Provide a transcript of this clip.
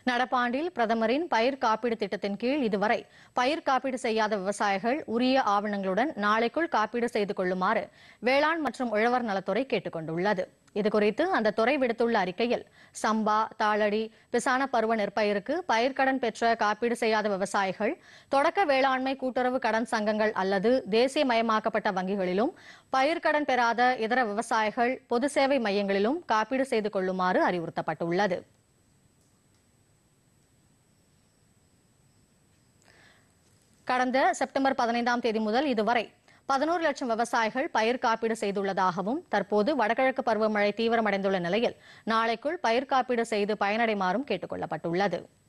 நடப்பாண்டில் பிரதமரின் பயிர் காப்பீடு திட்டத்தின் கீழ் இதுவரை பயிர் காப்பீடு செய்யாத விவசாயிகள் உரிய ஆவணங்களுடன் நாளைக்குள் காப்பீடு செய்து கொள்ளுமாறு வேளாண் மற்றும் உழவர் நலத்துறை கேட்டுக் கொண்டுள்ளது இதுகுறித்து அந்த துறை விடுத்துள்ள அறிக்கையில் சம்பா தாளடி பிசான பருவ நெற்பயிருக்கு பயிர்க்கடன் பெற்ற காப்பீடு செய்யாத விவசாயிகள் தொடக்க வேளாண்மை கூட்டுறவு கடன் சங்கங்கள் அல்லது தேசியமயமாக்கப்பட்ட வங்கிகளிலும் பயிர்க்கடன் பெறாத இதர விவசாயிகள் பொது சேவை மையங்களிலும் காப்பீடு செய்து கொள்ளுமாறு அறிவுறுத்தப்பட்டுள்ளது கடந்த செப்டம்பர் பதினைந்தாம் தேதி முதல் இதுவரை பதினோரு லட்சம் விவசாயிகள் பயிர் காப்பீடு செய்துள்ளதாகவும் தற்போது வடகிழக்கு பருவமழை தீவிரமடைந்துள்ள நிலையில் நாளைக்குள் பயிர் காப்பீடு செய்து பயனடைமாறும் கேட்டுக் கொள்ளப்பட்டுள்ளது